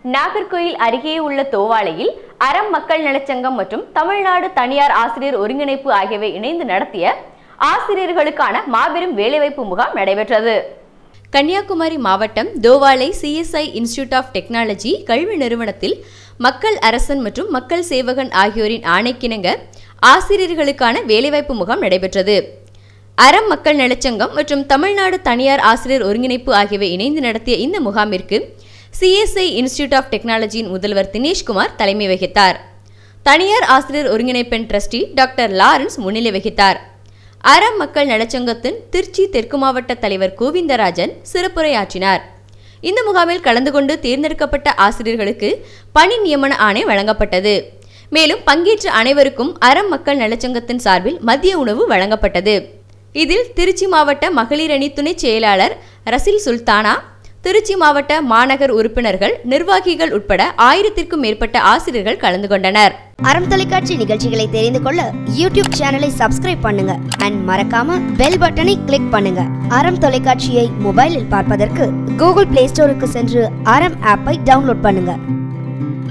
நாகர்கோயில் அருகே உள்ள தோவாளையில் அறம் மக்கள் நலச்சங்கம் மற்றும் தமிழ்நாடு தனியார் ஆசிரியர் ஒருங்கிணைப்பு ஆகியவை இணைந்து நடத்திய ஆசிரியர்களுக்கான மாபெரும் வேலைவாய்ப்பு முகாம் நடைபெற்றது கன்னியாகுமரி மாவட்டம் Thovalai CSI institute of technology கல்வி நிறுவனத்தில் மக்கள் அரசன் மற்றும் மக்கள் சேவகன் ஆகியோரின் ஆணைக்கிணங்க ஆசிரியர்களுக்கான வேலைவாய்ப்பு முகாம் நடைபெற்றது அறம் மக்கள் நலச்சங்கம் மற்றும் தமிழ்நாடு தனியார் ஆசிரியர் ஒருங்கிணைப்பு ஆகியவை இணைந்து நடத்திய இந்த முகாமிற்கு சிஎஸ்ஐ இன்ஸ்டிடியூட் ஆஃப் டெக்னாலஜியின் முதல்வர் தினேஷ்குமார் தலைமை வகித்தார் தனியார் ஆசிரியர் ஒருங்கிணைப்பின் ட்ரஸ்டி டாக்டர் லாரன்ஸ் முன்னிலை வகித்தார் அறம் மக்கள் நலச்சங்கத்தின் திருச்சி தெற்கு மாவட்ட தலைவர் கோவிந்தராஜன் சிறப்புரையாற்றினார் இந்த முகாமில் கலந்து கொண்டு தேர்ந்தெடுக்கப்பட்ட ஆசிரியர்களுக்கு பணி நியமன ஆணை வழங்கப்பட்டது மேலும் பங்கேற்ற அனைவருக்கும் அறம் மக்கள் நலச்சங்கத்தின் சார்பில் மதிய உணவு வழங்கப்பட்டது இதில் திருச்சி மாவட்ட மகளிர் அணி துணை செயலாளர் ரசில் சுல்தானா திருச்சி மாவட்ட மாநகர் உறுப்பினர்கள் நிர்வாகிகள் உட்பட ஆயிரத்திற்கும் மேற்பட்ட ஆசிரியர்கள் கலந்து கொண்டனர் அறம் தொலைக்காட்சி நிகழ்ச்சிகளை தெரிந்து கொள்ள யூடியூப் சேனலை சப்ஸ்கிரைப் பண்ணுங்க அண்ட் மறக்காம பெல் பட்டனை கிளிக் பண்ணுங்க அறம் தொலைக்காட்சியை மொபைலில் பார்ப்பதற்கு கூகுள் பிளே ஸ்டோருக்கு சென்று அறம் ஆப்பை டவுன்லோட் பண்ணுங்க